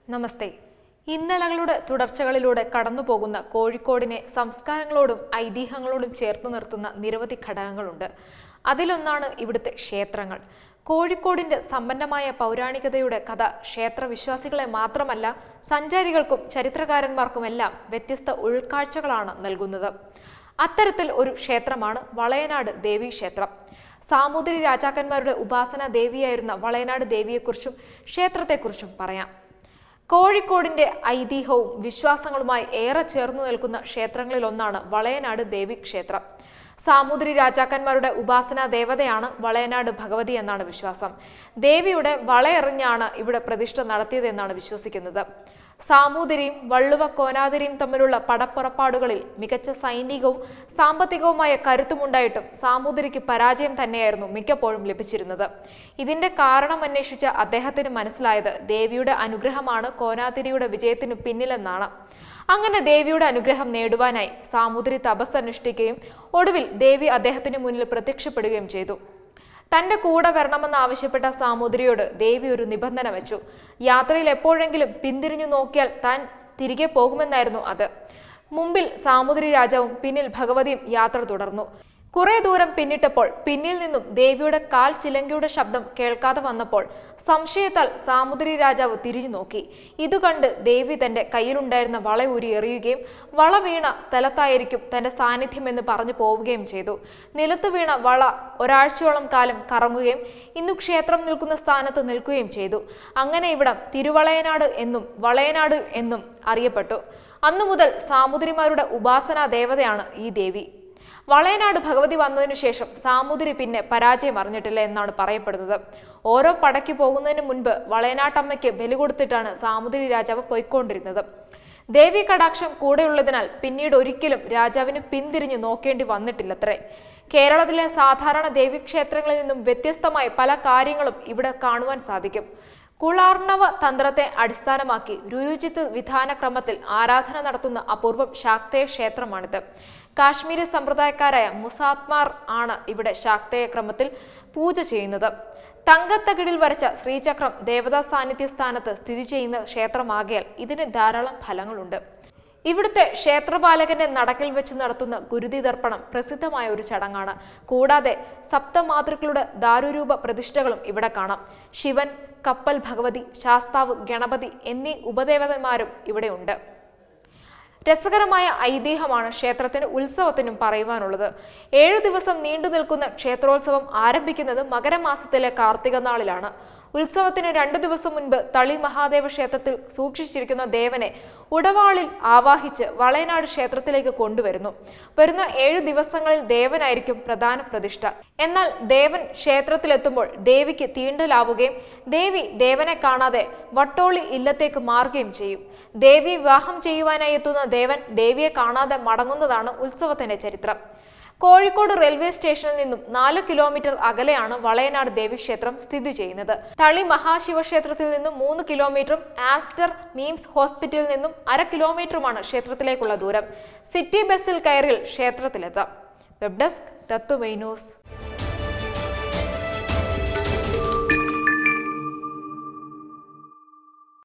നമസ്തേ ഇന്നലകളുടെ തുടർച്ചകളിലൂടെ കടന്നുപോകുന്ന കോഴിക്കോടിനെ സംസ്കാരങ്ങളോടും ഐതിഹ്യങ്ങളോടും ചേർത്ത് നിർത്തുന്ന നിരവധി ഘടകങ്ങളുണ്ട് അതിലൊന്നാണ് ഇവിടുത്തെ ക്ഷേത്രങ്ങൾ കോഴിക്കോടിന്റെ സമ്പന്നമായ പൗരാണികതയുടെ കഥ ക്ഷേത്രവിശ്വാസികളെ മാത്രമല്ല സഞ്ചാരികൾക്കും ചരിത്രകാരന്മാർക്കുമെല്ലാം വ്യത്യസ്ത ഉൾക്കാഴ്ചകളാണ് നൽകുന്നത് അത്തരത്തിൽ ഒരു ക്ഷേത്രമാണ് വളയനാട് ദേവീ ക്ഷേത്രം സാമൂതിരി രാജാക്കന്മാരുടെ ഉപാസന ദേവിയായിരുന്ന വളയനാട് ദേവിയെക്കുറിച്ചും ക്ഷേത്രത്തെക്കുറിച്ചും പറയാം കോഴിക്കോടിന്റെ ഐതിഹ്യവും വിശ്വാസങ്ങളുമായി ഏറെ ചേർന്നു നിൽക്കുന്ന ക്ഷേത്രങ്ങളിലൊന്നാണ് വളയനാട് ദേവി ക്ഷേത്രം സാമൂതിരി രാജാക്കന്മാരുടെ ഉപാസനാ ദേവതയാണ് വളയനാട് ഭഗവതി എന്നാണ് വിശ്വാസം ദേവിയുടെ വളയെറിഞ്ഞാണ് ഇവിടെ പ്രതിഷ്ഠ നടത്തിയതെന്നാണ് വിശ്വസിക്കുന്നത് സാമൂതിരിയും വള്ളുവ കോനാതിരിയും തമ്മിലുള്ള പടപ്പുറപ്പാടുകളിൽ മികച്ച സൈനികവും സാമ്പത്തികവുമായ കരുത്തുമുണ്ടായിട്ടും സാമൂതിരിക്ക് പരാജയം തന്നെയായിരുന്നു മിക്കപ്പോഴും ലഭിച്ചിരുന്നത് ഇതിന്റെ കാരണം അന്വേഷിച്ച അദ്ദേഹത്തിന് മനസ്സിലായത് ദേവിയുടെ അനുഗ്രഹമാണ് കോനാതിരിയുടെ വിജയത്തിനു പിന്നിലെന്നാണ് അങ്ങനെ ദേവിയുടെ അനുഗ്രഹം നേടുവാനായി സാമൂതിരി തപസ് അനുഷ്ഠിക്കുകയും ഒടുവിൽ ദേവി അദ്ദേഹത്തിന് മുന്നിൽ പ്രത്യക്ഷപ്പെടുകയും ചെയ്തു തന്റെ കൂടെ വരണമെന്ന് ആവശ്യപ്പെട്ട സാമൂതിരിയോട് ദേവി ഒരു നിബന്ധന വെച്ചു യാത്രയിൽ എപ്പോഴെങ്കിലും പിന്തിരിഞ്ഞു നോക്കിയാൽ താൻ തിരികെ പോകുമെന്നായിരുന്നു അത് മുമ്പിൽ സാമൂതിരി രാജാവും പിന്നിൽ ഭഗവതിയും യാത്ര തുടർന്നു കുറെ ദൂരം പിന്നിട്ടപ്പോൾ പിന്നിൽ നിന്നും ദേവിയുടെ കാൽ ചിലങ്കയുടെ ശബ്ദം കേൾക്കാതെ വന്നപ്പോൾ സംശയത്താൽ സാമുദ്രി രാജാവ് തിരിഞ്ഞു നോക്കി ഇത് കണ്ട് ദേവി തന്റെ കയ്യിലുണ്ടായിരുന്ന വള ഊരി എറിയുകയും വള വീണ സ്ഥലത്തായിരിക്കും തന്റെ സാന്നിധ്യമെന്ന് പറഞ്ഞു പോവുകയും ചെയ്തു നിലത്ത് വീണ വള ഒരാഴ്ചയോളം കാലം കറങ്ങുകയും ഇന്നു ക്ഷേത്രം നിൽക്കുന്ന സ്ഥാനത്ത് നിൽക്കുകയും ചെയ്തു അങ്ങനെ ഇവിടം തിരുവളയനാട് എന്നും വളയനാട് എന്നും അറിയപ്പെട്ടു അന്നു മുതൽ സാമുദ്രിമാരുടെ ഉപാസനാ ദേവതയാണ് ഈ ദേവി വളയനാട് ഭഗവതി വന്നതിനു ശേഷം സാമൂതിരി പിന്നെ പരാജയം അറിഞ്ഞിട്ടില്ല എന്നാണ് പറയപ്പെടുന്നത് ഓരോ പടയ്ക്ക് പോകുന്നതിന് മുൻപ് വളയനാട്ടമ്മയ്ക്ക് ബലി കൊടുത്തിട്ടാണ് സാമൂതിരി രാജാവ് പോയിക്കൊണ്ടിരുന്നത് ദേവി കടാക്ഷം കൂടെയുള്ളതിനാൽ പിന്നീട് ഒരിക്കലും രാജാവിന് പിന്തിരിഞ്ഞു നോക്കേണ്ടി വന്നിട്ടില്ലത്രേ കേരളത്തിലെ സാധാരണ ദേവീക്ഷേത്രങ്ങളിൽ നിന്നും വ്യത്യസ്തമായ പല കാര്യങ്ങളും ഇവിടെ കാണുവാൻ സാധിക്കും കുളാർണവ തന്ത്രത്തെ അടിസ്ഥാനമാക്കി രുരുചിത്ത് വിധാനക്രമത്തിൽ ആരാധന നടത്തുന്ന അപൂർവം ശാക്തേയ ക്ഷേത്രമാണിത് കാശ്മീരി സമ്പ്രദായക്കാരായ മുസാത്മാർ ആണ് ഇവിടെ ശാക്തേയ ക്രമത്തിൽ പൂജ ചെയ്യുന്നത് തങ്കത്തകിടിൽ വരച്ച ശ്രീചക്രം ദേവതാ സാന്നിധ്യ സ്ഥാനത്ത് സ്ഥിതി ചെയ്യുന്ന ക്ഷേത്രമാകിയാൽ ഇതിന് ധാരാളം ഫലങ്ങളുണ്ട് ഇവിടുത്തെ ക്ഷേത്രപാലകന്റെ നടക്കിൽ വെച്ച് നടത്തുന്ന ഗുരുതി ദർപ്പണം പ്രസിദ്ധമായ ഒരു ചടങ്ങാണ് കൂടാതെ സപ്തമാതൃക്കളുടെ ദാരുരൂപ പ്രതിഷ്ഠകളും ഇവിടെ കാണാം ശിവൻ കപ്പൽ ഭഗവതി ശാസ്താവ് ഗണപതി എന്നീ ഉപദേവതന്മാരും ഇവിടെയുണ്ട് രസകരമായ ഐതിഹ്യമാണ് ക്ഷേത്രത്തിന് ഉത്സവത്തിനും പറയുവാനുള്ളത് ഏഴു ദിവസം നീണ്ടു നിൽക്കുന്ന ക്ഷേത്രോത്സവം ആരംഭിക്കുന്നത് മകരമാസത്തിലെ കാർത്തിക നാളിലാണ് ഉത്സവത്തിന് രണ്ടു ദിവസം മുൻപ് തളി മഹാദേവ ക്ഷേത്രത്തിൽ സൂക്ഷിച്ചിരിക്കുന്ന ദേവനെ ഉടവാളിൽ ആവാഹിച്ച് വളയനാട് ക്ഷേത്രത്തിലേക്ക് കൊണ്ടുവരുന്നു വരുന്ന ഏഴു ദിവസങ്ങളിൽ ദേവനായിരിക്കും പ്രധാന പ്രതിഷ്ഠ എന്നാൽ ദേവൻ ക്ഷേത്രത്തിലെത്തുമ്പോൾ ദേവിക്ക് തീണ്ടലാവുകയും ദേവി ദേവനെ കാണാതെ വട്ടോളി ഇല്ലത്തേക്ക് മാറുകയും ചെയ്യും ദേവി വിവാഹം ചെയ്യുവാനായി എത്തുന്ന ദേവൻ ദേവിയെ കാണാതെ മടങ്ങുന്നതാണ് ഉത്സവത്തിന്റെ ചരിത്രം കോഴിക്കോട് റെയിൽവേ സ്റ്റേഷനിൽ നിന്നും നാല് കിലോമീറ്റർ അകലെയാണ് വളയനാട് ദേവീക്ഷേത്രം സ്ഥിതി ചെയ്യുന്നത് തളി മഹാശിവക്ഷേത്രത്തിൽ നിന്നും മൂന്ന് കിലോമീറ്ററും ആസ്റ്റർ മീംസ് ഹോസ്പിറ്റലിൽ നിന്നും അര കിലോമീറ്ററുമാണ് ക്ഷേത്രത്തിലേക്കുള്ള ദൂരം സിറ്റി ബസ്സിൽ കയറിയിൽ ക്ഷേത്രത്തിലെത്താം വെബ് ഡെസ്ക് തത്വമൈ ന്യൂസ്